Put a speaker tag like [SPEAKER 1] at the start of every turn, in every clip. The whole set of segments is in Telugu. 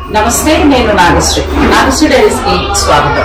[SPEAKER 1] నమస్తే నేను నాగశ్రీ నాగశ్రీ డైరీస్ కి స్వాగతం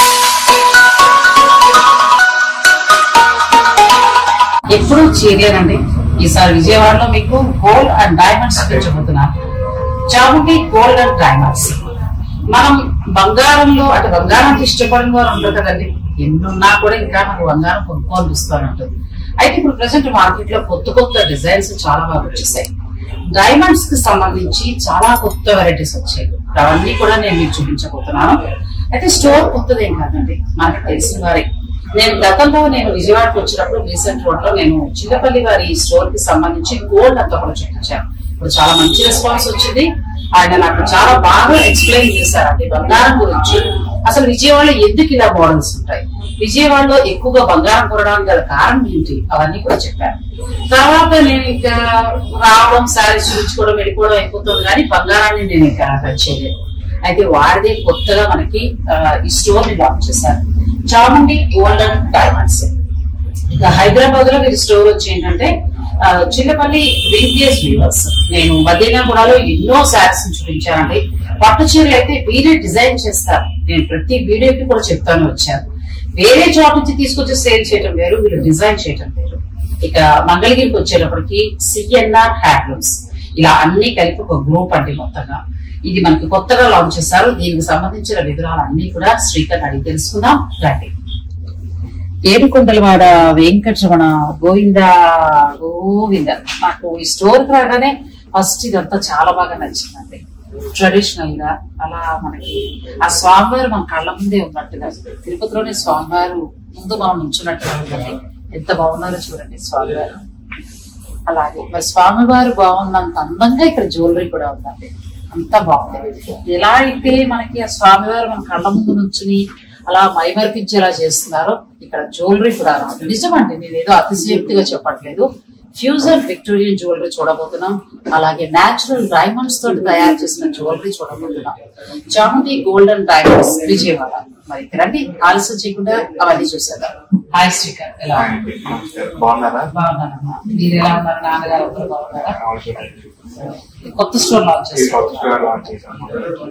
[SPEAKER 1] ఎప్పుడు చీరలేనండి ఈసారి విజయవాడలో మీకు గోల్డ్ అండ్ డైమండ్స్ చూపించబోతున్నాను చాముండి గోల్డ్ అండ్ డైమండ్స్ మనం బంగారంలో అంటే బంగారం అంటే ఇష్టపడిన వారు ఉంటారు కదండి ఎన్నున్నా కూడా ఇంకా నాకు బంగారం కొనుక్కోనిపిస్తానంటుంది అయితే ఇప్పుడు ప్రజెంట్ మార్కెట్ లో కొత్త కొత్త డిజైన్స్ చాలా బాగా వచ్చేసాయి డైమండ్స్ కి సంబంధించి చాలా కొత్త వెరైటీస్ వచ్చాయి అవన్నీ కూడా నేను మీకు చూపించబోతున్నాను అయితే స్టోర్ కొత్తదేం కాదండి మనకి తెలిసిన వారి నేను గతంలో నేను విజయవాడకు వచ్చినప్పుడు రీసెంట్ రోడ్ లో నేను చిన్నపల్లి వారి స్టోర్ కి సంబంధించి గోల్డ్ అంతా కూడా చూపించాను ఇప్పుడు చాలా మంచి రెస్పాన్స్ వచ్చింది ఆయన నాకు చాలా బాగా ఎక్స్ప్లెయిన్ చేశారు అంటే బంగారం గురించి అసలు విజయవాడలో ఎందుకు ఇలా మోడల్స్ ఉంటాయి విజయవాడలో ఎక్కువగా బంగారం కొనడానికి గల కారణం ఏంటి అవన్నీ కూడా చెప్పాను తర్వాత నేను ఇంకా రావడం శారీస్ చూపించుకోవడం వెళ్ళిపోవడం అయిపోతుంది కానీ బంగారాన్ని నేను ఇంకా టచ్ చేయలేదు అయితే వారిదే కొత్తగా మనకి ఆ, ఈ స్టోర్ ని లాంచ్ చేశారు చాముండి గోల్డెన్ డైమండ్స్ ఇక హైదరాబాద్ లో వీరి స్టోర్ వచ్చి ఏంటంటే ఆ, చిల్లపల్లి వింటేజ్ వీవర్స్ నేను మదీనాపురాలో ఎన్నో శారీస్ చూపించానండి పట్టు చీరలు అయితే వీరే డిజైన్ చేస్తారు నేను ప్రతి వీడియోకి కూడా చెప్తాను వచ్చాను వేరే చోట నుంచి తీసుకొచ్చి సేల్ చేయడం వేరు వీళ్ళు డిజైన్ చేయడం వేరు ఇక మంగళగిరికి వచ్చేటప్పటికి సిఎన్ఆర్ హ్యాండ్లూమ్స్ ఇలా అన్ని కలిపి ఒక గ్రూప్ అండి మొత్తంగా ఇది మనకి కొత్తగా లాంచ్ చేశారు దీనికి సంబంధించిన వివరాలు అన్ని కూడా శ్రీకర్ అడిగి తెలుసుకుందాం రండి ఏడుకొండలవాడ వెంకటరమణ గోవింద గోవింద నాకు ఈ స్టోర్ కి రాగానే ఫస్ట్ ఇదంతా చాలా బాగా నచ్చిందండి ట్రెడిషనల్ గా అలా మనకి ఆ స్వామివారు మన కళ్ళ ముందే ఉన్నట్టుగా తిరుపతిలోనే స్వామివారు ముందు మనం నుంచున్నట్టుగా ఉందండి ఎంత బాగున్నారో చూడండి స్వామివారు అలాగే మరి స్వామివారు బాగున్నంత అందంగా ఇక్కడ జ్యువెలరీ కూడా ఉందండి అంతా బాగుంది ఎలా అయితే మనకి ఆ స్వామివారు మన కళ్ళ ముందు నుంచుని అలా మైమర్పించేలా చేస్తున్నారో ఇక్కడ జ్యువెలరీ కూడా రాదు నిజమండి నేను ఏదో అతిశయోక్తిగా చెప్పట్లేదు ఫ్యూజన్ విక్టోరియన్ జ్యువెలరీ చూడబోతున్నాం అలాగే నేచురల్ డైమండ్స్ తోటి తయారు చేసిన జ్యువెలరీ చూడబోతున్నాం చాముండి గోల్డెన్ డైమండ్స్ విజయవాడ మరి రండి ఆలస్యం చేయకుండా అవన్నీ చూసేద్దాం హాయ్ శ్రీకర్ ఎలా ఉన్నారు?
[SPEAKER 2] బాగున్నారా
[SPEAKER 1] బాగున్నానమ్మా మీరు ఎలా ఉన్నారు నాన్నగారు అందరూ బాగున్నారా ఈ కొత్త స్టోర్ లాంచ్
[SPEAKER 2] ఈ
[SPEAKER 1] చేస్తారు
[SPEAKER 2] కొత్త స్టోర్ లాంచ్ చేశాము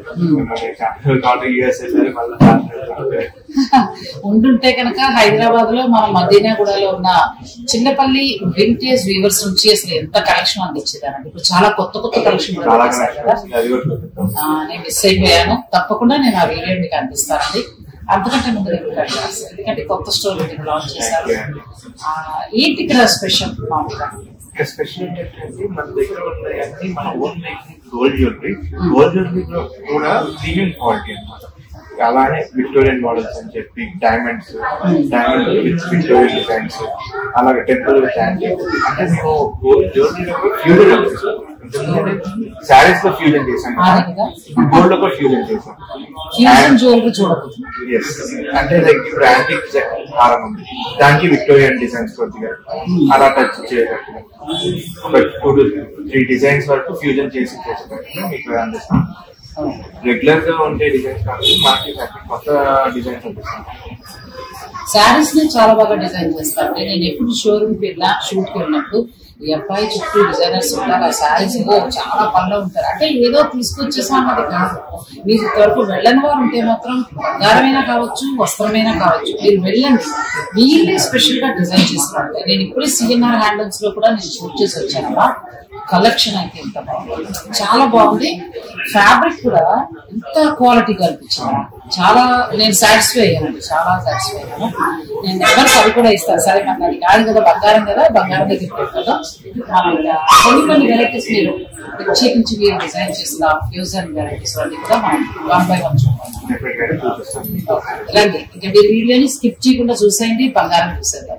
[SPEAKER 2] కాబట్టి యూఎస్ వెళ్ళారు మళ్ళీ
[SPEAKER 1] ఉండుంటే కనుక హైదరాబాద్ లో మన మదీనాగూడలో ఉన్న చిన్నపల్లి వింటేజ్ వీవర్స్ నుంచి అసలు ఎంత కలెక్షన్ అందించేదానండి ఇప్పుడు చాలా కొత్త కొత్త కలెక్షన్ కూడా
[SPEAKER 2] చాలా
[SPEAKER 1] చేశారు కదా
[SPEAKER 2] కనెక్షన్ అది కూడా చూపిస్తాం
[SPEAKER 1] ఆ, నేను మిస్ అయిపోయాను తప్పకుండా నేను ఆ వీడియో మీకు అందిస్తానండి అంతకంటే ముందు నేను అడగాలి ఎందుకంటే కొత్త స్టోర్ మీరు లాంచ్ చేశారు ఆ, ఏంటి ఇక్కడ స్పెషల్ మామూలుగా
[SPEAKER 2] ఇంకా స్పెషల్ ఏంటంటే మన దగ్గర ఉన్నాయంటే మన own making gold jewellery gold jewellery కూడా ప్రీమియం క్వాలిటీ అన్నమాట అలానే విక్టోరియన్ మోడల్స్ అని చెప్పి diamonds diamond with Victorian designs అలాగే టెంపుల్ విత్ యాంటిక్ అంటే మేము గోల్డ్ జ్యువెలరీ ఫ్యూజన్ శారీస్ లో ఫ్యూజన్ చేసాం
[SPEAKER 1] ఆ విధంగా
[SPEAKER 2] గోల్డ్ లో కూడా ఫ్యూజన్ చేసాం
[SPEAKER 1] ఫ్యూజన్ జ్యువెలరీ చూడబోతున్నాం
[SPEAKER 2] ఎస్ అంటే లైక్ ఇప్పుడు యాంటిక్ హారం ఉంది దానికి విక్టోరియన్ డిజైన్స్ కొద్దిగా అలా టచ్ చేయగట్టుగా ఒక టూ టు త్రీ డిజైన్స్ వరకు ఫ్యూజన్ చేసి చేసేటట్టుగా మీకు అందిస్తాం రెగ్యులర్ గా ఉండే డిజైన్స్ కాకుండా మార్కెట్ కొత్త డిజైన్స్ అందిస్తాం
[SPEAKER 1] శారీస్ ని చాలా బాగా డిజైన్ చేస్తారు నేను ఎప్పుడు షోరూమ్ కి వెళ్ళినా షూట్ కి వెళ్ళినప్పుడు ఈ అబ్బాయి చుట్టూ డిజైనర్స్ ఉంటారు ఆ శారీస్ చాలా పనిలో ఉంటారు అంటే ఏదో తీసుకొచ్చేసామది కాదు మీరు ఇంతవరకు వెళ్ళని వారు ఉంటే మాత్రం బంగారమైనా కావచ్చు వస్త్రమైనా కావచ్చు మీరు వెళ్ళండి వీళ్ళే స్పెషల్ గా డిజైన్ చేస్తారు నేను ఇప్పుడే సిఎన్ఆర్ హ్యాండిల్స్ లో కూడా నేను షూట్ చేసి వచ్చానమ్మా కలెక్షన్ అయితే ఎంత బాగుంది చాలా బాగుంది ఫ్యాబ్రిక్ కూడా ఎంత క్వాలిటీ కనిపించింది చాలా నేను సాటిస్ఫై అయ్యాను చాలా సాటిస్ఫై అయ్యాను నేను నెంబర్స్ అవి కూడా ఇస్తాను సరే నాకు అది కాదు కదా బంగారం కదా బంగారం దగ్గర పెట్టదా మనం ఇంకా కొన్ని కొన్ని వెరైటీస్ మీరు చీపించి మీరు డిజైన్ చేసిన ఫ్యూజన్ వెరైటీస్ అన్ని కూడా మనం వన్ బై వన్ చూద్దాం
[SPEAKER 2] డెఫినెట్ గా చూపిస్తాం
[SPEAKER 1] రండి ఇంకా మీరు వీడియోని స్కిప్ చేయకుండా చూసేయండి బంగారం చూసేద్దాం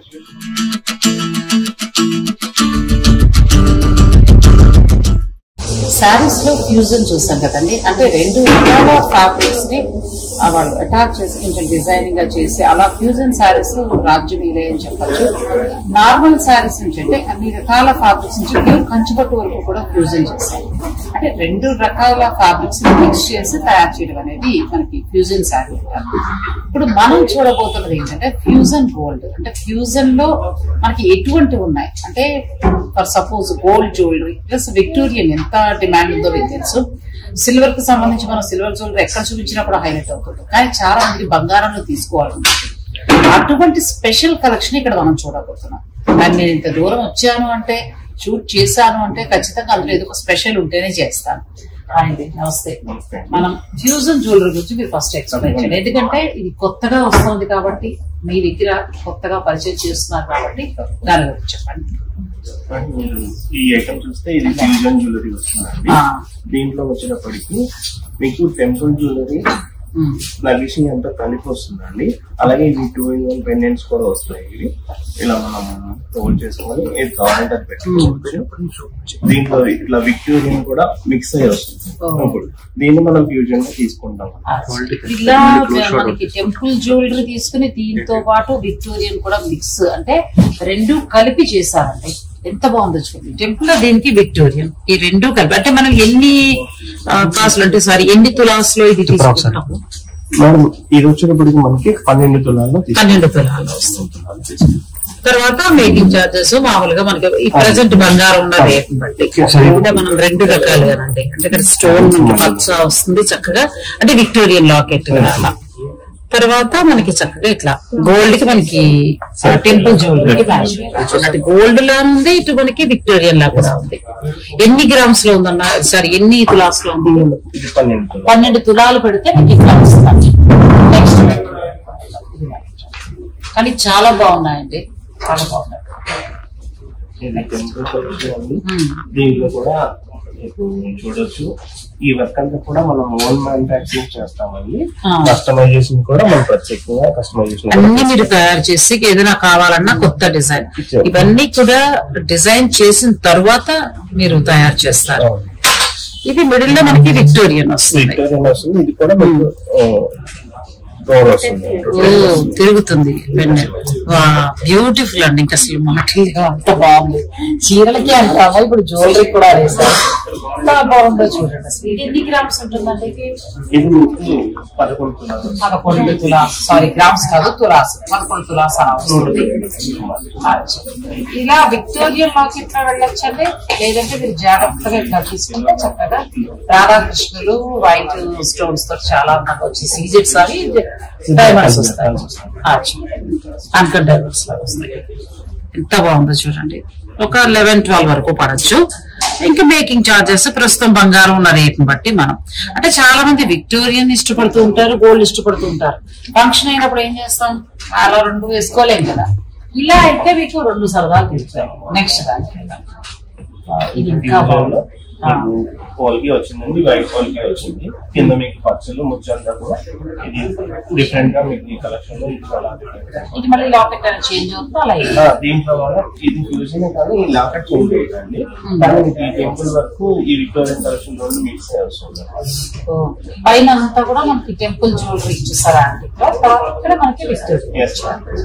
[SPEAKER 1] శారీస్ లో ఫ్యూజన్ చూసాం కదండి అంటే రెండు రకాల ఫ్యాబ్రిక్స్ ని ఆ, వాళ్ళు అటాక్ చేసి కొంచెం డిజైనింగ్ గా చేసి అలా ఫ్యూజన్ శారీస్ రాజ్యం మీరే అని చెప్పచ్చు నార్మల్ శారీస్ నుంచి అంటే అన్ని రకాల ఫ్యాబ్రిక్స్ నుంచి ప్యూర్ కంచుపట్టు వరకు కూడా ఫ్యూజన్ చేశారు అంటే రెండు రకాల ఫ్యాబ్రిక్స్ ని మిక్స్ చేసి తయారు చేయడం అనేది మనకి ఫ్యూజన్ శారీ అంటారు ఇప్పుడు మనం చూడబోతున్నది ఏంటంటే ఫ్యూజన్ గోల్డ్ అంటే ఫ్యూజన్ లో మనకి ఎటువంటి ఉన్నాయి అంటే for suppose gold jewellery plus Victorian ఎంత డిమాండ్ ఉందో మీకు తెలుసు సిల్వర్ కి సంబంధించి మనం సిల్వర్ జ్యువెలరీ ఎక్కడ చూపించినా కూడా హైలైట్ అవుతుంది కానీ చాలా మంది బంగారంలో తీసుకోవాలనుకుంటుంది అటువంటి స్పెషల్ కలెక్షన్ ఇక్కడ మనం చూడబోతున్నాం మరి నేను ఇంత దూరం వచ్చాను అంటే షూట్ చేశాను అంటే ఖచ్చితంగా అందులో ఏదో ఒక స్పెషల్ ఉంటేనే చేస్తాను అండి నమస్తే
[SPEAKER 2] నమస్తే.
[SPEAKER 1] మనం ఫ్యూజన్ జ్యువెలరీ గురించి మీరు ఫస్ట్ ఎక్స్ప్లెయిన్ చేయండి ఎందుకంటే ఇది కొత్తగా వస్తుంది కాబట్టి మీ దగ్గర కొత్తగా పరిచయం చేస్తున్నారు కాబట్టి దాని గురించి చెప్పండి
[SPEAKER 3] మీరు ఈ ఐటమ్ చూస్తే ఇది ఫ్యూజన్ జ్యువెలరీ వస్తుందండి
[SPEAKER 1] ఆ.
[SPEAKER 3] దీంట్లో వచ్చినప్పటికీ మీకు టెంపుల్ జ్యువెలరీ
[SPEAKER 1] ఉమ్.
[SPEAKER 3] నగిషి అంతా కలిపి వస్తుందండి అలాగే ఇవి టూ ఇన్ వన్ పెండెంట్స్ కూడా వస్తాయి ఇవి ఇలా మనం హోల్డ్ చేసుకొని ఇది కావాలంటే అది పెట్టుకోవచ్చు దీంట్లో ఇట్లా విక్టోరియన్ కూడా మిక్స్ అయ్యి వస్తుంది
[SPEAKER 1] ఓ.
[SPEAKER 3] ఇప్పుడు దీన్ని మనం ఫ్యూజన్ గా తీసుకుంటాం
[SPEAKER 1] ఇలా మనకి టెంపుల్ జ్యువెలరీ తీసుకుని దీంతో పాటు విక్టోరియన్ కూడా మిక్స్ అంటే రెండు కలిపి చేశారండి ఎంత బాగుందో చూడండి టెంపుల్ దీనికి విక్టోరియన్ ఈ రెండు కలిపి అంటే మనం ఎన్ని ఆ, కాసులు అంటే సారీ ఎన్ని తులాస్ లో ఇది తీసుకుంటాము
[SPEAKER 3] మేడం ఇది వచ్చేటప్పటికి మనకి పన్నెండు తులాల్లో
[SPEAKER 1] పన్నెండు తులాలు వస్తుంది తర్వాత మేకింగ్ చార్జెస్ మామూలుగా మనకి ఈ ప్రజెంట్ బంగారం ఉన్న రేట్ బట్టి అంటే మనం రెండు రకాలుగానండి అంటే ఇక్కడ స్టోన్ మనకి పచ్చ వస్తుంది చక్కగా అంటే విక్టోరియన్ లాకెట్ అలా తర్వాత మనకి చక్కగా ఇట్లా గోల్డ్ కి మనకి టెంపుల్ జ్యువెలరీకి మ్యాచ్ అటు గోల్డ్ లా ఉంది ఇటు మనకి విక్టోరియన్ లా కూడా ఉంది ఎన్ని గ్రామ్స్ లో ఉందన్న సారీ ఎన్ని తులాస్ లో ఉంది
[SPEAKER 3] ఇది పన్నెండు తులాలు
[SPEAKER 1] పన్నెండు తులాలు పెడితే మీకు ఇట్లా వస్తుంది నెక్స్ట్ కానీ చాలా బాగున్నాయండి చాలా బాగున్నాయి
[SPEAKER 3] ఇది టెంపుల్ వచ్చేయండి
[SPEAKER 1] మ్మ్.
[SPEAKER 3] దీంట్లో కూడా మీకు చూడొచ్చు ఈ వర్క్ అంతా కూడా మనం ఓన్ మ్యానుఫాక్చరింగ్ చేస్తామండి
[SPEAKER 1] ఆ.
[SPEAKER 3] కస్టమైజేషన్ కూడా మనం ప్రత్యేకంగా కస్టమైజేషన్
[SPEAKER 1] అన్ని మీరు తయారు చేసి ఏదైనా కావాలన్నా కొత్త డిజైన్ ఇవన్నీ కూడా డిజైన్ చేసిన తర్వాత మీరు తయారు చేస్తారు ఇది మిడిల్ లో మనకి విక్టోరియన్ వస్తుంది
[SPEAKER 3] విక్టోరియన్ వస్తుంది ఇది కూడా మీకు రోల్ వస్తుంది
[SPEAKER 1] ఓ తిరుగుతుంది బ్యూటిఫుల్ అండి ఇంకా అసలు మనకి అంత బాగుంది చీరలకి అంటామా ఇప్పుడు జ్యువెలరీ కూడా వేసారు ఎంత బాగుందో చూడండి అసలు ఇది ఎన్ని గ్రామ్స్ ఉంటుందండి ఇది
[SPEAKER 3] ఇది మీకు పదకొండు తులాలు
[SPEAKER 1] పదకొండు తులాస్ సారీ గ్రామ్స్ కాదు తులాస్ పదకొండు తులాస్ అలా వస్తుంది అచ్చా. ఇలా విక్టోరియన్ లాకెట్ లో వెళ్ళొచ్చండి లేదంటే మీరు జాగ్రత్తగా ఇట్లా తీసుకుంటే చక్కగా రాధాకృష్ణులు వైట్ స్టోన్స్ తో చాలా అందంగా వచ్చి సీజెట్స్ అవి డైమండ్స్ వస్తాయి అన్కట్ డైమండ్స్ లాగా వస్తాయి ఎంత బాగుందో చూడండి ఒక లెవెన్ ట్వెల్వ్ వరకు పడచ్చు ఇంకా మేకింగ్ చార్జెస్ ప్రస్తుతం బంగారం ఉన్న రేట్ బట్టి మనం అంటే చాలా మంది విక్టోరియన్ ఇష్టపడుతూ ఉంటారు గోల్డ్ ఇష్టపడుతూ ఉంటారు ఫంక్షన్ అయినప్పుడు ఏం చేస్తాం అలా రెండు వేసుకోలేం కదా ఇలా అయితే మీకు రెండు సరదాలు తీర్చారు నెక్స్ట్ దానికి వెళ్దాం. ఆ, ఇది ఇంకా బాగుంది ఆ,
[SPEAKER 3] పోల్కి వచ్చిందండి వైట్ పోల్కి వచ్చింది కింద మీకు పచ్చలు ముచ్చంతా కూడా ఇది డిఫరెంట్ గా మీకు ఈ కలెక్షన్ లో ఇది చాలా different.
[SPEAKER 1] ఇది మళ్ళీ లాకెట్ అనేది చేంజ్ అవుతుంది అలా ఇది.
[SPEAKER 3] ఆ, దీంట్లో వల్ల ఇది ఫ్యూజన్ కానీ ఈ లాకెట్ చేంజ్ అవుతుంది కానీ మీకు ఈ టెంపుల్ వరకు ఈ విక్టోరియన్ కలెక్షన్ రెండు మిక్స్ అయ్యి వస్తుంది
[SPEAKER 1] ఓ, పైన అంతా కూడా మనకి టెంపుల్ జ్యువెలరీ ఇచ్చేసారా అంటే ఇక్కడ మనకి విక్టోరియన్
[SPEAKER 3] ఎస్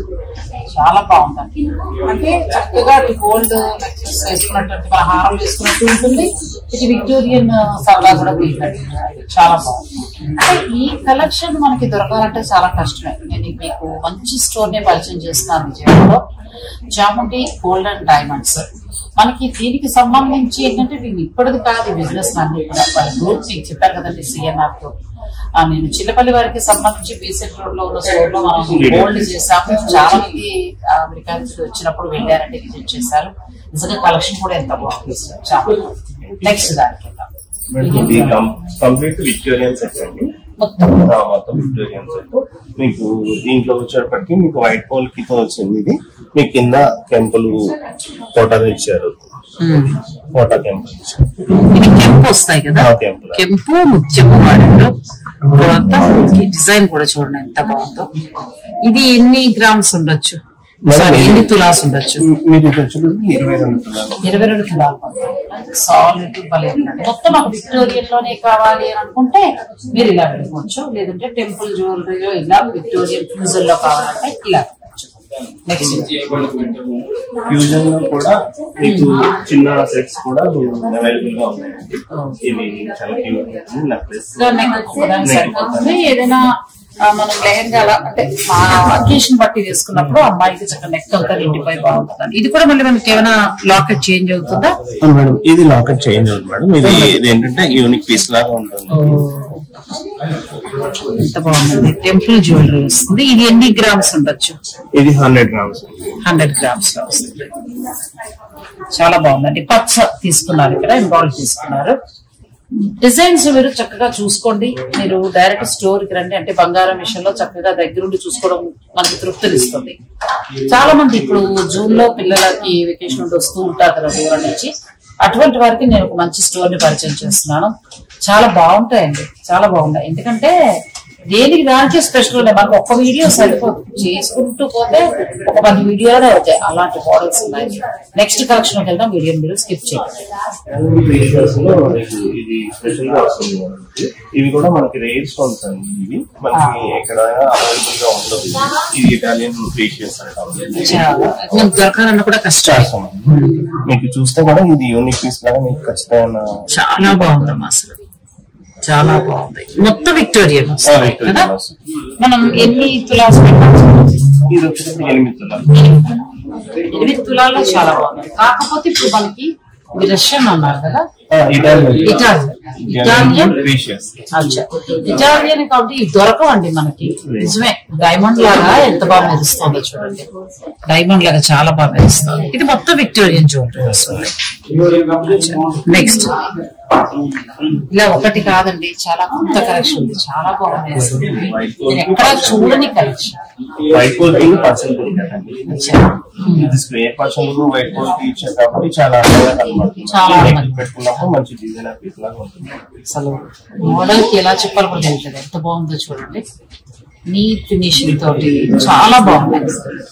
[SPEAKER 1] చాలా బాగుందండి అంటే చక్కగా గోల్డ్ నెక్లెస్ వేసుకున్నటువంటి మన హారం వేసుకున్నట్టు ఉంటుంది ఇది విక్టోరియన్ సరదా కూడా వీళ్ళకి చాలా బాగుంది అంటే ఈ కలెక్షన్ మనకి దొరకాలంటే చాలా కష్టమే నేను మీకు మంచి స్టోర్ నే పరిచయం చేస్తున్నాను విజయవాడలో చాముండి గోల్డ్ అండ్ డైమండ్స్ మనకి దీనికి సంబంధించి ఏంటంటే వీళ్ళు ఇప్పటిది కాదు బిజినెస్ అన్ని కూడా వాళ్ళ గ్రూప్ మీకు చెప్పారు కదండి సిఎన్ఆర్ తో ఆ, నేను చిన్నపల్లి వారికి సంబంధించి బీసెట్ రోడ్ లో ఉన్న స్టోర్ లో మనం గోల్డ్ చేసాము చాలా మంది ఆ, అమెరికా నుంచి వచ్చినప్పుడు వెళ్ళారంటే విజిట్ చేశారు నిజంగా కలెక్షన్ కూడా ఎంత బాగుంది చాలా నెక్స్ట్ దానికి వెళ్దాం.
[SPEAKER 3] ఇది కంప్లీట్ విక్టోరియన్ సెట్ అండి
[SPEAKER 1] మొత్తం
[SPEAKER 3] ఆ, మొత్తం విక్టోరియన్ సెట్ మీకు దీంట్లో వచ్చేటప్పటికి మీకు వైట్ పోల్ కితో వచ్చింది ఇది మీకు కింద టెంపుల్ ఫోటో ఇచ్చారు ఫోటో టెంపుల్ ఇచ్చారు
[SPEAKER 1] ఇవి కెంపు వస్తాయి కదా
[SPEAKER 3] ఆ, కెంపు.
[SPEAKER 1] కెంపు ముత్యము వాడారు తర్వాత ఈ డిజైన్ కూడా చూడండి ఎంత బాగుందో ఇది ఎన్ని గ్రామ్స్ ఉండొచ్చు సారీ ఎన్ని తులాస్ ఉండొచ్చు
[SPEAKER 3] మీరు ఇది వచ్చేటప్పటికి ఇరవై రెండు తులాలు
[SPEAKER 1] ఇరవై రెండు తులాలు సాలిడ్ భలే ఉందండి మొత్తం మాకు విక్టోరియన్ లోనే కావాలి అని అనుకుంటే మీరు ఇలా వెళ్ళిపోవచ్చు లేదంటే టెంపుల్ జ్యువెలరీలో ఇలా విక్టోరియన్ ఫ్యూజన్ లో కావాలంటే ఇలా వెళ్ళొచ్చు నెక్స్ట్
[SPEAKER 3] ఫ్యూజన్ లో కూడా మీకు చిన్న సెట్స్ కూడా అవైలబుల్ గా ఉన్నాయండి ఇవి చాలా క్యూట్ నెక్లెస్
[SPEAKER 1] దానికి సెట్ అవుతుంది ఏదైనా ఆ, మనం లెహంగా అలా అంటే అకేషన్ బట్టి తీసుకున్నప్పుడు అమ్మాయికి చక్కగా నెక్ అంతా నిండిపోయి బాగుంటుంది ఇది కూడా మళ్ళీ మనకి ఏమైనా లాకెట్ చేంజ్ అవుతుందా
[SPEAKER 3] అవును మేడం ఇది లాకెట్ చేంజ్ అవుతుంది మేడం ఇది ఇది ఏంటంటే యూనిక్ పీస్ లాగా ఉంటుంది
[SPEAKER 1] ఎంత బాగుంది టెంపుల్ జ్యువెలరీ వస్తుంది ఇది ఎన్ని గ్రామ్స్ ఉండొచ్చు
[SPEAKER 3] ఇది హండ్రెడ్ గ్రామ్స్
[SPEAKER 1] హండ్రెడ్ గ్రామ్స్ లో వస్తుంది చాలా బాగుందండి పచ్చ తీసుకున్నారు ఇక్కడ ఎంబ్రాయిడరీ తీసుకున్నారు డిజైన్స్ మీరు చక్కగా చూసుకోండి మీరు డైరెక్ట్ స్టోర్ కి రండి అంటే బంగారం విషయంలో చక్కగా దగ్గరుండి చూసుకోవడం మనకి తృప్తినిస్తుంది చాలా మంది ఇప్పుడు జూన్ లో పిల్లలకి వెకేషన్ నుండి వస్తూ ఉంటారు కదా దూరం నుంచి అటువంటి వారికి నేను ఒక మంచి స్టోర్ ని పరిచయం చేస్తున్నాను చాలా బాగుంటాయండి చాలా బాగుంటాయి ఎందుకంటే దేనికి దానికి స్పెషల్ ఉన్నాయి మనకు ఒక్క వీడియో సరిపోదు చేసుకుంటూ పోతే ఒక పది వీడియోలే అవుతాయి అలాంటి మోడల్స్ ఉన్నాయి నెక్స్ట్ కలెక్షన్ వెళ్దాం వీడియో మీరు స్కిప్ చేయండి
[SPEAKER 3] ప్రీషియస్ లో మనకి ఇది స్పెషల్ గా వస్తుంది మనకి. ఇవి కూడా మనకి రేర్ స్టోన్స్ అండి ఇవి మనకి ఎక్కడ అవైలబుల్ గా ఉండదు ఇది ఇటాలియన్ ప్రీషియస్ అంటారు
[SPEAKER 1] చాలా మీకు దొరకాలన్న కూడా కష్టం
[SPEAKER 3] చేస్తాం. మీకు చూస్తే కూడా ఇది యూనిక్ పీస్ లాగా మీకు ఖచ్చితమైన
[SPEAKER 1] చాలా బాగుందమ్మా అసలు చాలా బాగుంది మొత్తం విక్టోరియన్
[SPEAKER 3] ఆ,
[SPEAKER 1] వస్తుంది
[SPEAKER 3] Victorian
[SPEAKER 1] కదా
[SPEAKER 3] వస్తుంది.
[SPEAKER 1] మనం ఎన్ని తులాస్ పెట్టచ్చు
[SPEAKER 3] ఇది వచ్చేసి ఎనిమిది తులాలు.
[SPEAKER 1] ఎనిమిది తులాల్లో చాలా బాగుంది కాకపోతే ఇప్పుడు మనకి ఇది రష్యన్ అన్నారు కదా
[SPEAKER 3] ఆ, ఇటాలియన్
[SPEAKER 1] ఇటాలియన్ ఇటాలియన్
[SPEAKER 3] ప్రీషియస్
[SPEAKER 1] అచ్చా ఇటాలియన్ కాబట్టి ఇవి దొరకవండి మనకి నిజమే డైమండ్ లాగా ఎంత బాగా మెరుస్తుందో చూడండి డైమండ్ లాగా చాలా బాగా మెరుస్తుంది ఇది మొత్తం విక్టోరియన్ జ్యువెలరీ వస్తుంది నెక్స్ట్ ఇలా ఒకటి కాదండి చాలా కొత్త కలెక్షన్ ఉంది చాలా బాగుంది అసలు. నేను ఎక్కడా చూడని కలెక్షన్
[SPEAKER 3] వైట్ క్వాలిటీ పర్సెంట్ కదండి ఇది స్క్వేర్ పర్సెంట్ వైట్ క్వాలిటీ ఇచ్చారు కాబట్టి చాలా అందంగా కనబడుతుంది
[SPEAKER 1] చాలా
[SPEAKER 3] నెక్
[SPEAKER 1] అందంగా.
[SPEAKER 3] పెట్టుకున్నప్పుడు మంచి డిజైన్ పీస్ లాగా ఉంటుంది
[SPEAKER 1] అసలు మోడల్ కి ఎలా చెప్పాలి కూడా తెలియదు ఎంత బాగుందో చూడండి నీట్ ఫినిషింగ్ తోటి చాలా బాగుంది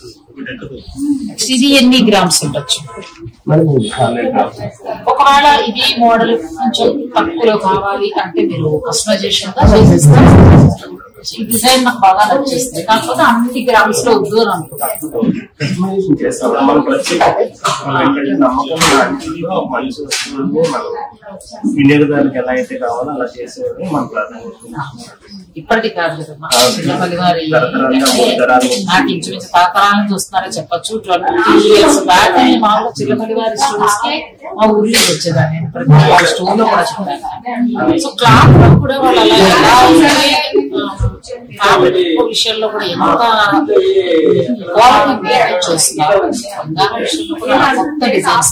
[SPEAKER 1] ఇది ఎన్ని గ్రామ్స్ ఉండొచ్చు
[SPEAKER 3] మనం హండ్రెడ్ గ్రామ్స్
[SPEAKER 1] ఒకవేళ ఇది మోడల్ కొంచెం తక్కువలో కావాలి అంటే మీరు కస్టమైజేషన్ గా చేసేస్తారు ఈ డిజైన్ నాకు బాగా నచ్చేస్తుంది కాకపోతే అన్ని గ్రామ్స్ లో వద్దు అని అనుకుంటాను
[SPEAKER 3] చేస్తాం మనం ప్రత్యేకంగా మనం ఏంటంటే నమ్మకం లాంటిలో మంచి వస్తువులు మనం వినియోగదారులకు ఎలా అయితే కావాలో అలా చేసేది మన ప్రాధాన్యత
[SPEAKER 1] ఇప్పటికి కాదు కదమ్మా
[SPEAKER 3] అవును.
[SPEAKER 1] చిన్నపల్లి వారి
[SPEAKER 3] తరతరాలుగా ఉత్తరాలు.
[SPEAKER 1] నాకు ఇంచుమించు తాతరాలను చూస్తున్నారని చెప్పొచ్చు ట్వంటీ ఇయర్స్ బ్యాక్ మామూలు చిన్నపల్లి వారి స్టోర్స్ కి మా ఊర్లో వచ్చేదాన్ని ప్రతి స్టోర్ లో కూడా చూడాలి సో క్లాత్ లో కూడా వాళ్ళు అలా ఎలా ఉంది ఫ్యాబ్రిక్ విషయంలో కూడా ఎంత క్వాలిటీ మెయింటైన్ చేస్తున్నారు బంగారం విషయంలో కూడా కొత్త డిజైన్స్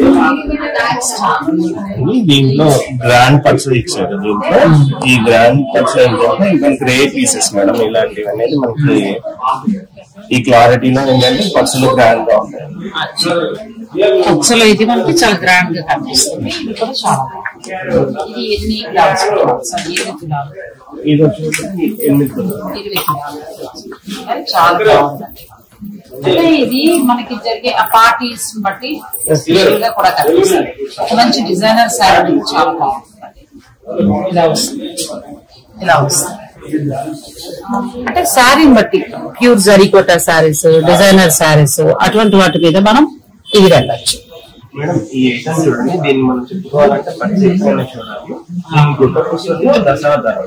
[SPEAKER 3] దీంట్లో గ్రాండ్ పర్స్ ఇచ్చారు దీంట్లో ఈ గ్రాండ్ పర్స్ ఏంటంటే మనకి రే పీసెస్ మేడం ఇలాంటివి అనేది మనకి ఈ క్లారిటీలో ఏంటంటే పర్సులు గ్రాండ్ గా ఉంటాయి
[SPEAKER 1] అసలు ఇది మనకి చాలా గ్రాండ్ గా కనిపిస్తుంది ఇది కూడా చాలా బాగుంది. ఇది ఎన్ని గ్రామ్స్ సార్ ఎన్ని తులాలు
[SPEAKER 3] ఇది వచ్చేసి ఎనిమిది తులాలు.
[SPEAKER 1] ఇరవై తులాలు అది చాలా బాగుందండి అంటే ఇది మనకి జరిగే ఆ పార్టీస్ బట్టి స్పెషల్ గా కూడా కనిపిస్తుంది మంచి డిజైనర్ శారీ చాలా బాగుంటుంది ఇలా వస్తుంది ఇలా వస్తుంది అంటే శారీని బట్టి ప్యూర్ జరీకోట శారీస్ డిజైనర్ శారీస్ అటువంటి వాటి మీద మనం ఇది వెళ్ళచ్చు
[SPEAKER 3] మేడం ఈ ఐటమ్ చూడండి దీన్ని మనం చెప్పుకోవాలంటే ప్రత్యేకంగా చూడాలి ఈ గుట్ట పుస్తకం దశావతారం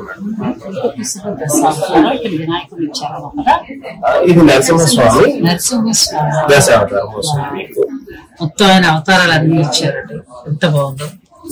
[SPEAKER 3] మేడం
[SPEAKER 1] ఇక్కడ వినాయకుడు ఇచ్చారు కదా
[SPEAKER 3] ఆ, ఇది నరసింహస్వామి
[SPEAKER 1] నరసింహస్వామి
[SPEAKER 3] దశావతారం వస్తుంది మీకు
[SPEAKER 1] మొత్తం ఆయన అవతారాలు అన్ని ఇచ్చారండి ఎంత బాగుందో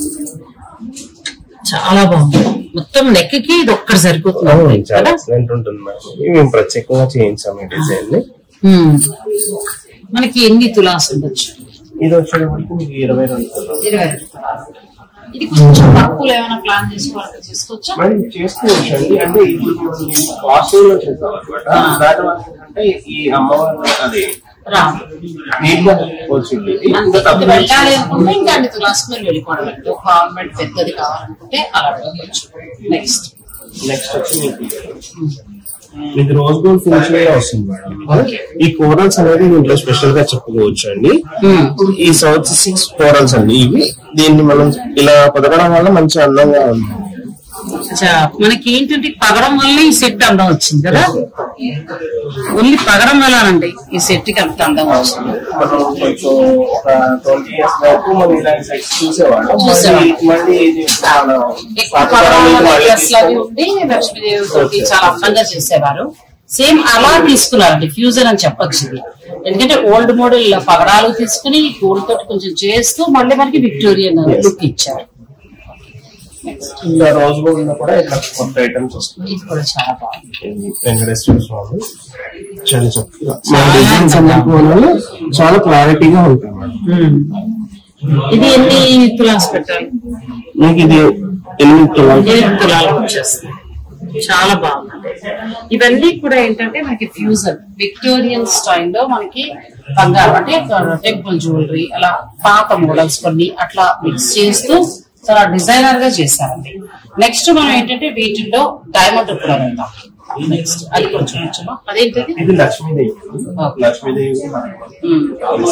[SPEAKER 1] చాలా బాగుంది మొత్తం నెక్ కి ఇది ఒక్కటి సరిపోతుంది
[SPEAKER 3] చాలా
[SPEAKER 1] కదా
[SPEAKER 3] ఎక్సలెంట్ ఉంటుంది మేడం ఇది మేము ప్రత్యేకంగా చేయించాము ఈ డిజైన్ ని
[SPEAKER 1] ఉమ్. మనకి ఎన్ని తులాస్ ఉండొచ్చు
[SPEAKER 3] ఇది వచ్చేటప్పటికి మీకు ఇరవై రెండు తులాలు.
[SPEAKER 1] ఇరవై ఐదు తులాలు. ఇది కొంచెం తక్కువలో ఏమైనా ప్లాన్ చేసుకోవాలంటే చేసుకోవచ్చా
[SPEAKER 3] మరి చేసుకోవచ్చు అండి అంటే ఇప్పుడు కాస్ట్యూమ్ లో చేద్దాం అనమాట దాని వల్ల ఏంటంటే ఈ అమ్మవారు అది
[SPEAKER 1] రాము
[SPEAKER 3] నీట్ గా వచ్చింది
[SPEAKER 1] అంతే ఇది పెట్టాలి అనుకుంటే ఇంకా అన్ని తులాస్ మీరు వెళ్ళిపోవడం అంటే ఒక గవర్నమెంట్ పెద్దది కావాలనుకుంటే అలా వెళ్ళవచ్చు నెక్స్ట్
[SPEAKER 3] నెక్స్ట్ వచ్చి మీకు మీకు రోజ్ గోల్డ్ ఫినిషింగ్ లో వస్తుంది మేడం ఈ కోరల్స్ అనేది దీంట్లో స్పెషల్ గా చెప్పుకోవచ్చు అండి ఈ సౌత్ సిక్స్ కోరల్స్ అండి ఇవి దీన్ని మనం ఇలా పొదగడం వల్ల మంచి అందంగా ఉంది
[SPEAKER 1] చా- మనకి ఏంటంటే పగడం వల్ల ఈ సెట్ అందం వచ్చింది కదా ఓన్లీ పగడం వల్లనండి ఈ సెట్ కి అంత అందం వచ్చింది
[SPEAKER 3] మనం కొంచెం ఒక ట్వంటీ ఇయర్స్ వరకు మనం ఇలాంటి సెట్స్ చూసేవాళ్ళం
[SPEAKER 1] చూసేవాళ్ళం.
[SPEAKER 3] మళ్ళీ మళ్ళీ ఇది మన
[SPEAKER 1] ఎక్కువ
[SPEAKER 3] పాత
[SPEAKER 1] పగడం
[SPEAKER 3] తరం
[SPEAKER 1] వల్ల
[SPEAKER 3] మళ్ళీ
[SPEAKER 1] necklace అవి ఉండి లక్ష్మీదేవి తోటి చాలా అందంగా చేసేవారు సేమ్ అలా తీసుకున్నారండి ఫ్యూజన్ అని చెప్పొచ్చు ఇది ఎందుకంటే ఓల్డ్ మోడల్ పగడాలు తీసుకుని గోల్డ్ తోటి కొంచెం చేస్తూ మళ్ళీ మనకి విక్టోరియన్ లుక్ ఇచ్చారు
[SPEAKER 3] ఇంకా రోజు గోల్డ్ కూడా ఇట్లా కొత్త ఐటమ్స్ వస్తున్నాయి
[SPEAKER 1] ఇది కూడా చాలా బాగుంది
[SPEAKER 3] ఇది వెంకటేశ్వర స్వామి చాలా చక్కగా మన
[SPEAKER 1] చాలా
[SPEAKER 3] డిజైన్స్ అన్ని కూడా చాలా క్లారిటీగా ఉంటాయి మేడం
[SPEAKER 1] ఇది ఎన్ని తులాస్ పెట్టాలి
[SPEAKER 3] మీకు ఇది ఎనిమిది తులాలు
[SPEAKER 1] ఎనిమిది తులాలకు వచ్చేస్తుంది చాలా బాగుంది ఇవన్నీ కూడా ఏంటంటే మనకి ఫ్యూజన్ విక్టోరియన్ స్టైల్లో మనకి బంగారం అంటే టెంపుల్ జ్యువెలరీ అలా పాత మోడల్స్ కొన్ని అట్లా మిక్స్ చేస్తూ చాలా డిజైనర్ గా చేశారండి నెక్స్ట్ మనం ఏంటంటే వీటిల్లో డైమండ్ కూడా వెళ్దాం నెక్స్ట్ అది కొంచెం కొంచెం అదేంటది
[SPEAKER 3] ఇది లక్ష్మీదేవి
[SPEAKER 1] Okay.
[SPEAKER 3] లక్ష్మీదేవి
[SPEAKER 1] ఉమ్.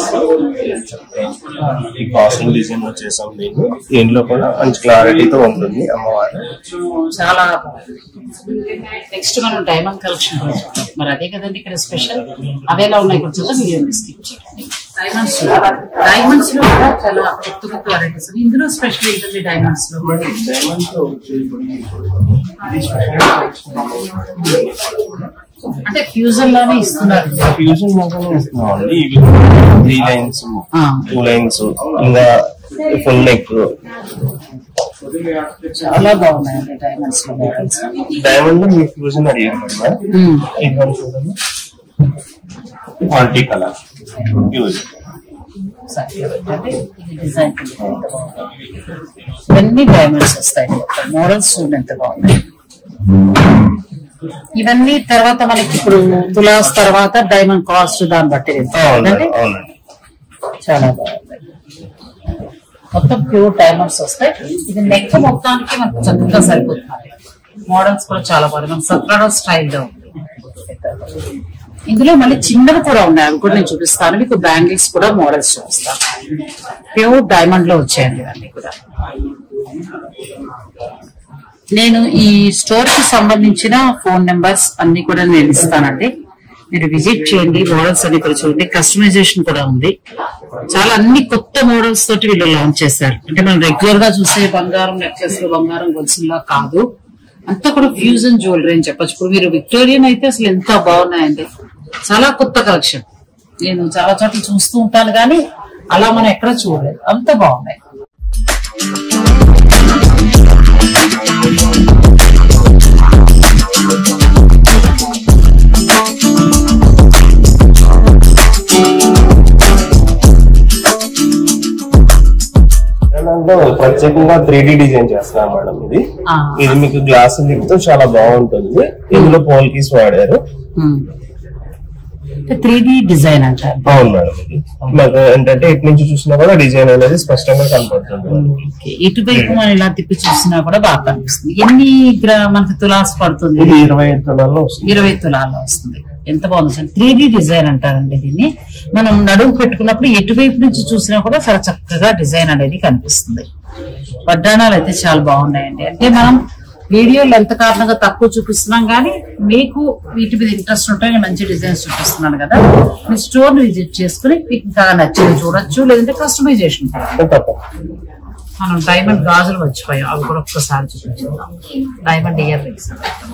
[SPEAKER 3] ఈ కాస్టింగ్ డిజైన్ లో చేసాం దీన్ని దీంట్లో కూడా మంచి క్లారిటీతో ఉంటుంది అమ్మవారు
[SPEAKER 1] చాలా నెక్స్ట్ మనం డైమండ్ కలెక్షన్ కూడా చూద్దాం. మరి అదే కదండి ఇక్కడ స్పెషల్ అవేలా ఉన్నాయి కొంచెం వీడియో స్కిప్ చేయండి డైమండ్స్ డైమండ్స్ లో కూడా చాలా కొత్త కొత్త వెరైటీస్ ఇందులో స్పెషల్ ఏంటండి డైమండ్స్ లో
[SPEAKER 3] డైమండ్స్ లో ఇది
[SPEAKER 1] అంటే ఫ్యూజన్ లోనే ఇస్తున్నారు
[SPEAKER 3] ఫ్యూజన్ మాత్రమే ఇస్తున్నామండి ఇవి త్రీ లైన్స్
[SPEAKER 1] ఆ.
[SPEAKER 3] టూ లైన్స్ ఇంకా ఫుల్ నెక్
[SPEAKER 1] చాలా బాగున్నాయండి డైమండ్స్ లో మోడల్స్
[SPEAKER 3] డైమండ్ లో మీ ఫ్యూజన్ అడిగారు మేడం ఇది మనం చూడండి మల్టీ కలర్ ఫ్యూజన్
[SPEAKER 1] డిజైన్ ఇవన్నీ డైమండ్స్ వస్తాయి మోడల్స్ చూడండి ఎంత బాగున్నాయి ఇవన్నీ తర్వాత మనకి ఇప్పుడు తులాస్ తర్వాత డైమండ్ కాస్ట్ దాన్ని బట్టి వెళ్తాయి
[SPEAKER 3] అవునండి
[SPEAKER 1] కదండి?
[SPEAKER 3] అవునండి
[SPEAKER 1] చాలా బాగుంది మొత్తం ప్యూర్ డైమండ్స్ వస్తాయి ఇది నెక్ మొత్తానికి మనకు చక్కగా సరిపోతుంది మోడల్స్ కూడా చాలా బాగుంది మన సత్రాడో స్టైల్లో ఇందులో మళ్ళీ చిన్నవి కూడా ఉన్నాయి అవి కూడా నేను చూపిస్తాను మీకు బ్యాంగిల్స్ కూడా మోడల్స్ చూపిస్తాను ప్యూర్ డైమండ్ లో వచ్చాయండి ఇవన్నీ కూడా నేను ఈ స్టోర్ కి సంబంధించిన ఫోన్ నెంబర్స్ అన్ని కూడా నేను ఇస్తానండి మీరు విజిట్ చేయండి మోడల్స్ అన్ని కూడా చూడండి కస్టమైజేషన్ కూడా ఉంది చాలా అన్ని కొత్త మోడల్స్ తోటి వీళ్ళు లాంచ్ చేశారు అంటే మనం రెగ్యులర్ గా చూసే బంగారం నెక్లెస్ బంగారం గొలుసులా కాదు అంతా కూడా ఫ్యూజన్ జ్యువెలరీ అని చెప్పొచ్చు ఇప్పుడు మీరు విక్టోరియన్ అయితే అసలు ఎంత బాగున్నాయండి చాలా కొత్త కలెక్షన్ నేను చాలా చోట్ల చూస్తూ ఉంటాను కానీ అలా మనం ఎక్కడ చూడలేదు అంత బాగున్నాయి
[SPEAKER 3] దాంట్లో ప్రత్యేకంగా త్రీ డి డిజైన్ చేస్తున్నాం మేడం ఇది
[SPEAKER 1] ఆ.
[SPEAKER 3] ఇది మీకు గ్లాస్ తో చాలా బాగుంటుంది ఇందులో పోల్ కీస్ వాడారు
[SPEAKER 1] త్రీ డి డిజైన్ అంటారు
[SPEAKER 3] అవును మేడం ఇది మాకు ఏంటంటే ఇటు నుంచి చూసినా కూడా డిజైన్ అనేది స్పష్టంగా కనపడుతుంది
[SPEAKER 1] ఓకే. ఇటువైపు మనం ఇలా తిప్పి చూసినా కూడా బాగా కనిపిస్తుంది ఎన్ని గ్రా మనకి తులాస్ పడుతుంది
[SPEAKER 3] ఇది ఇరవై ఐదు తులాల్లో వస్తుంది
[SPEAKER 1] ఇరవై తులాల్లో వస్తుంది ఎంత బాగుంది సార్ త్రీ డి డిజైన్ అంటారండి దీన్ని మనం నడుము పెట్టుకున్నప్పుడు ఎటువైపు నుంచి చూసినా కూడా చాలా చక్కగా డిజైన్ అనేది కనిపిస్తుంది వడ్డాణాలు అయితే చాలా బాగున్నాయండి అంటే మనం వీడియోలు ఎంత కారణంగా తక్కువ చూపిస్తున్నాం కానీ మీకు వీటి మీద ఇంట్రెస్ట్ ఉంటే నేను మంచి డిజైన్స్ చూపిస్తున్నాను కదా మీ స్టోర్ విజిట్ చేసుకుని మీకు ఇంకా నచ్చింది చూడొచ్చు లేదంటే కస్టమైజేషన్ కూడా
[SPEAKER 3] తప్పకుండా
[SPEAKER 1] మనం డైమండ్ గాజులు మర్చిపోయాం అవి కూడా ఒక్కసారి చూపించుకుందాం డైమండ్ ఇయర్ రింగ్స్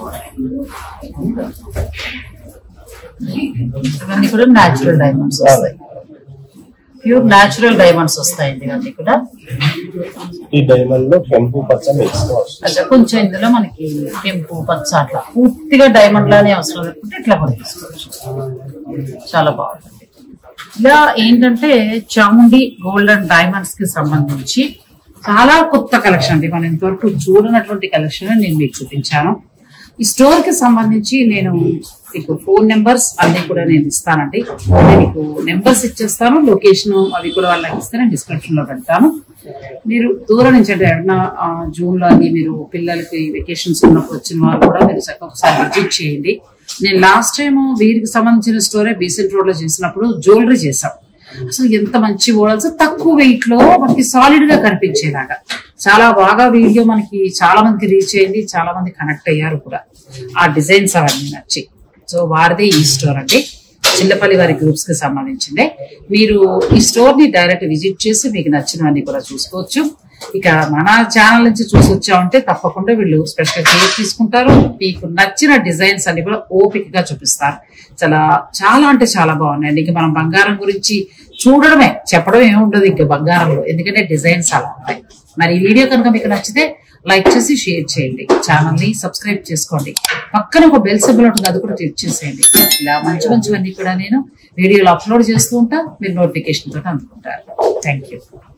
[SPEAKER 1] ఇవన్నీ కూడా న్యాచురల్ డైమండ్స్ వస్తాయి ప్యూర్ న్యాచురల్ డైమండ్స్ వస్తాయండి ఇవన్నీ కూడా
[SPEAKER 3] ఈ డైమండ్ లో కెంపు పచ్చ మిక్స్ గా వస్తుంది
[SPEAKER 1] అంటే కొంచెం ఇందులో మనకి కెంపు పచ్చ అట్లా పూర్తిగా డైమండ్ లానే అవసరం లేకుంటే ఇట్లా కూడా తీసుకోవచ్చు చాలా బాగుంటుంది ఇలా ఏంటంటే చాముండి గోల్డ్ అండ్ డైమండ్స్ కి సంబంధించి చాలా కొత్త కలెక్షన్ అండి మనం ఇంతవరకు చూడనటువంటి కలెక్షన్ నేను మీకు చూపించాను ఈ స్టోర్ కి సంబంధించి నేను మీకు ఫోన్ నెంబర్స్ అన్ని కూడా నేను ఇస్తానండి నేను మీకు నెంబర్స్ ఇచ్చేస్తాను లొకేషన్ అవి కూడా వాళ్ళకి ఇస్తే నేను డిస్క్రిప్షన్ లో పెడతాను మీరు దూరం నుంచి అంటే ఏమన్నా జూన్ లో అది మీరు పిల్లలకి వెకేషన్స్ ఉన్నప్పుడు వచ్చిన వారు కూడా మీరు చక్కగా ఒకసారి విజిట్ చేయండి నేను లాస్ట్ టైం వీరికి సంబంధించిన స్టోరే బీసెంట్ రోడ్ లో చేసినప్పుడు జ్యువెలరీ చేసాం అసలు ఎంత మంచి మోడల్స్ తక్కువ వెయిట్ లో మనకి సాలిడ్ గా కనిపించేలాగా చాలా బాగా వీడియో మనకి చాలా మందికి రీచ్ అయింది చాలా మంది కనెక్ట్ అయ్యారు కూడా ఆ డిజైన్స్ అవన్నీ నచ్చి సో వారిదే ఈ స్టోర్ అండి చిల్లపల్లి వారి గ్రూప్స్ కి సంబంధించిందే మీరు ఈ స్టోర్ ని డైరెక్ట్ విజిట్ చేసి మీకు నచ్చినవన్నీ కూడా చూసుకోవచ్చు ఇక మన ఛానల్ నుంచి చూసి వచ్చామంటే తప్పకుండా వీళ్ళు స్పెషల్ కేర్ తీసుకుంటారు మీకు నచ్చిన డిజైన్స్ అన్ని కూడా ఓపికగా చూపిస్తారు చాలా చాలా అంటే చాలా బాగున్నాయండి ఇంకా మనం బంగారం గురించి చూడడమే చెప్పడం ఏముండదు ఇంకా బంగారంలో ఎందుకంటే డిజైన్స్ అలా ఉంటాయి మరి ఈ వీడియో కనుక మీకు నచ్చితే లైక్ చేసి షేర్ చేయండి ఛానల్ ని సబ్స్క్రైబ్ చేసుకోండి పక్కన ఒక బెల్ సింబల్ ఉంటుంది అది కూడా క్లిక్ చేసేయండి ఇలా మంచి మంచివన్నీ కూడా నేను వీడియోలో అప్లోడ్ చేస్తూ ఉంటా మీరు నోటిఫికేషన్ తోటి అందుకుంటారు థ్యాంక్ యూ